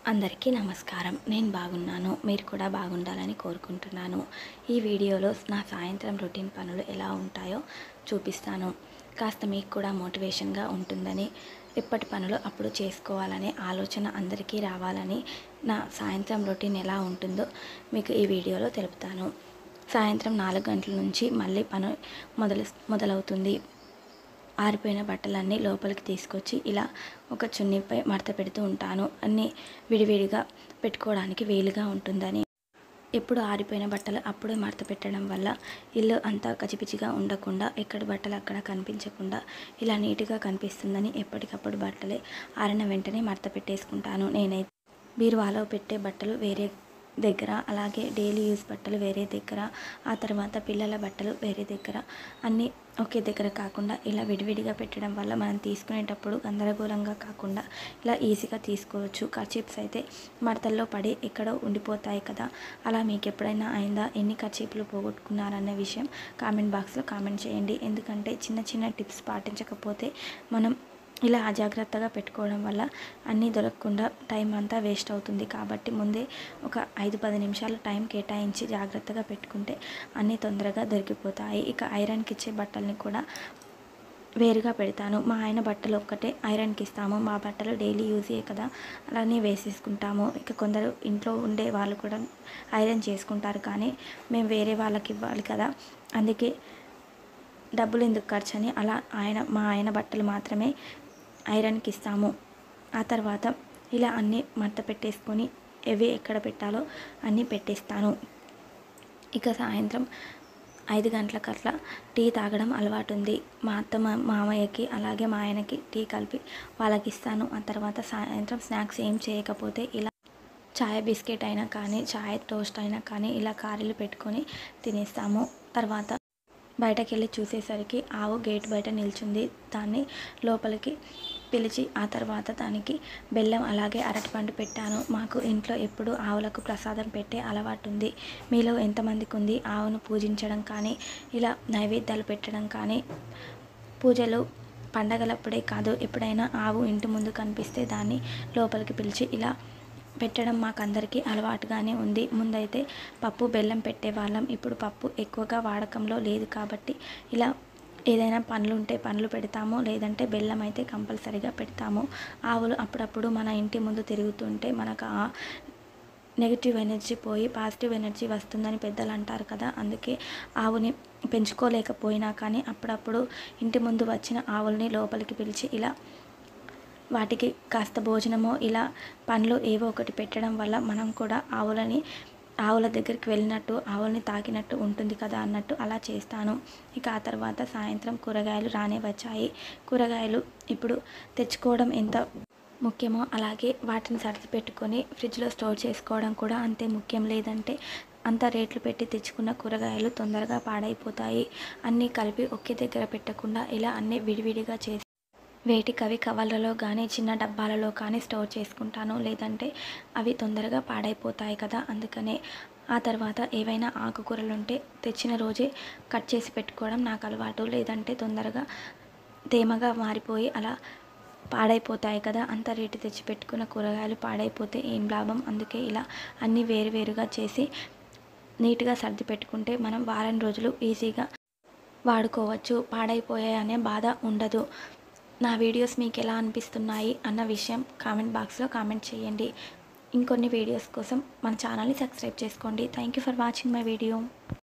అందరికీ నమస్కారం నేను బాగున్నాను మీరు కూడా బాగుండాలని కోరుకుంటున్నాను ఈ వీడియోలో నా సాయంత్రం రొటీన్ పనులు ఎలా ఉంటాయో చూపిస్తాను కాస్త మీకు కూడా మోటివేషన్గా ఉంటుందని ఇప్పటి పనులు అప్పుడు చేసుకోవాలనే ఆలోచన అందరికీ రావాలని నా సాయంత్రం రొటీన్ ఎలా ఉంటుందో మీకు ఈ వీడియోలో తెలుపుతాను సాయంత్రం నాలుగు గంటల నుంచి మళ్ళీ పని మొదలు మొదలవుతుంది ఆరిపోయిన బట్టలన్నీ లోపలికి తీసుకొచ్చి ఇలా ఒక చున్నీపై మడత పెడుతూ ఉంటాను అన్నీ విడివిడిగా పెట్టుకోవడానికి వీలుగా ఉంటుందని ఎప్పుడు ఆరిపోయిన బట్టలు అప్పుడే మడత పెట్టడం వల్ల ఇల్లు అంతా కచిపిచిగా ఉండకుండా ఎక్కడ బట్టలు అక్కడ కనిపించకుండా ఇలా నీట్గా కనిపిస్తుందని ఎప్పటికప్పుడు బట్టలే ఆరిన వెంటనే మడత పెట్టేసుకుంటాను నేనైతే బీరువాలో పెట్టే బట్టలు వేరే దగ్గర అలాగే డైలీ యూస్ బట్టలు వేరే దగ్గర ఆ తర్వాత పిల్లల బట్టలు వేరే దగ్గర అన్నీ ఒకే దగ్గర కాకుండా ఇలా విడివిడిగా పెట్టడం వల్ల మనం తీసుకునేటప్పుడు గందరగోళంగా కాకుండా ఇలా ఈజీగా తీసుకోవచ్చు కర్చీప్స్ అయితే మడతల్లో పడి ఎక్కడో ఉండిపోతాయి కదా అలా మీకు ఎప్పుడైనా అయిందా ఎన్ని కర్చీపులు పోగొట్టుకున్నారనే విషయం కామెంట్ బాక్స్లో కామెంట్ చేయండి ఎందుకంటే చిన్న చిన్న టిప్స్ పాటించకపోతే మనం ఇలా అజాగ్రత్తగా పెట్టుకోవడం వల్ల అన్నీ దొరకకుండా టైం అంతా వేస్ట్ అవుతుంది కాబట్టి ముందే ఒక ఐదు పది నిమిషాలు టైం కేటాయించి జాగ్రత్తగా పెట్టుకుంటే అన్నీ తొందరగా దొరికిపోతాయి ఇక ఐరన్కి ఇచ్చే బట్టల్ని కూడా వేరుగా పెడతాను మా ఆయన బట్టలు ఒక్కటే ఐరన్కి ఇస్తాము మా బట్టలు డైలీ యూజే కదా అలానే వేసేసుకుంటాము ఇక కొందరు ఇంట్లో ఉండే వాళ్ళు కూడా ఐరన్ చేసుకుంటారు కానీ మేము వేరే వాళ్ళకి ఇవ్వాలి కదా అందుకే డబ్బులు ఎందుకు ఖర్చు అని అలా ఆయన మా ఆయన బట్టలు మాత్రమే ఐరన్కి ఇస్తాము ఆ తర్వాత ఇలా అన్నీ మడత పెట్టేసుకొని ఎవి ఎక్కడ పెట్టాలో అన్నీ పెట్టేస్తాను ఇక సాయంత్రం ఐదు గంటలకు అట్లా టీ తాగడం అలవాటు ఉంది మా అత్త మా మామయ్యకి అలాగే మా ఆయనకి టీ కలిపి వాళ్ళకి ఇస్తాను ఆ తర్వాత సాయంత్రం స్నాక్స్ ఏం చేయకపోతే ఇలా చాయ్ బిస్కెట్ అయినా కానీ చాయ్ టోస్ట్ అయినా కానీ ఇలా కారీలు పెట్టుకొని తినేస్తాము తర్వాత బయటకు వెళ్ళి చూసేసరికి ఆవు గేట్ బయట నిల్చుంది దాన్ని లోపలికి పిలిచి ఆ తర్వాత దానికి బెల్లం అలాగే అరటిపండు పెట్టాను మాకు ఇంట్లో ఎప్పుడు ఆవులకు ప్రసాదం పెట్టే అలవాటు ఉంది మీలో ఎంతమందికి ఉంది ఆవును పూజించడం కానీ ఇలా నైవేద్యాలు పెట్టడం కానీ పూజలు పండగలప్పుడే కాదు ఎప్పుడైనా ఆవు ఇంటి ముందు కనిపిస్తే దాన్ని లోపలికి పిలిచి ఇలా పెట్టడం మాకందరికీ అలవాటుగానే ఉంది ముందైతే పప్పు బెల్లం పెట్టేవాళ్ళం ఇప్పుడు పప్పు ఎక్కువగా వాడకంలో లేదు కాబట్టి ఇలా ఏదైనా పనులు ఉంటే పనులు పెడతాము లేదంటే బెల్లం అయితే కంపల్సరీగా పెడతాము ఆవులు అప్పుడప్పుడు మన ఇంటి ముందు తిరుగుతుంటే మనకు ఆ నెగిటివ్ ఎనర్జీ పోయి పాజిటివ్ ఎనర్జీ వస్తుందని పెద్దలు అంటారు కదా అందుకే ఆవుని పెంచుకోలేకపోయినా కానీ అప్పుడప్పుడు ఇంటి ముందు వచ్చిన ఆవుల్ని లోపలికి పిలిచి ఇలా వాటికి కాస్త భోజనమో ఇలా పండ్లు ఏవో ఒకటి పెట్టడం వల్ల మనం కూడా ఆవులని ఆవుల దగ్గరికి వెళ్ళినట్టు ఆవుల్ని తాకినట్టు ఉంటుంది కదా అన్నట్టు అలా చేస్తాను ఇక ఆ తర్వాత సాయంత్రం కూరగాయలు రానే వచ్చాయి కూరగాయలు ఇప్పుడు తెచ్చుకోవడం ఎంత ముఖ్యమో అలాగే వాటిని సర్ది పెట్టుకొని ఫ్రిడ్జ్లో స్టోర్ చేసుకోవడం కూడా అంతే ముఖ్యం లేదంటే అంత రేట్లు పెట్టి తెచ్చుకున్న కూరగాయలు తొందరగా పాడైపోతాయి అన్నీ కలిపి ఒకే దగ్గర పెట్టకుండా ఇలా అన్నీ విడివిడిగా చేసి వేటికవి కవర్లలో కానీ చిన్న డబ్బాలలో కానీ స్టోర్ చేసుకుంటాను లేదంటే అవి తొందరగా పాడైపోతాయి కదా అందుకనే ఆ తర్వాత ఏవైనా ఆకుకూరలు ఉంటే తెచ్చిన రోజే కట్ చేసి పెట్టుకోవడం నాకు అలవాటు లేదంటే తొందరగా తేమగా మారిపోయి అలా పాడైపోతాయి కదా అంత రేటు తెచ్చి పెట్టుకున్న కూరగాయలు పాడైపోతే ఏం లాభం అందుకే ఇలా అన్నీ వేరువేరుగా చేసి నీట్గా సర్ది పెట్టుకుంటే మనం వారం రోజులు ఈజీగా వాడుకోవచ్చు పాడైపోయాయి అనే బాధ ఉండదు నా వీడియోస్ మీకు ఎలా అనిపిస్తున్నాయి అన్న విషయం కామెంట్ బాక్స్లో కామెంట్ చేయండి ఇంకొన్ని వీడియోస్ కోసం మన ఛానల్ని సబ్స్క్రైబ్ చేసుకోండి thank you for watching my video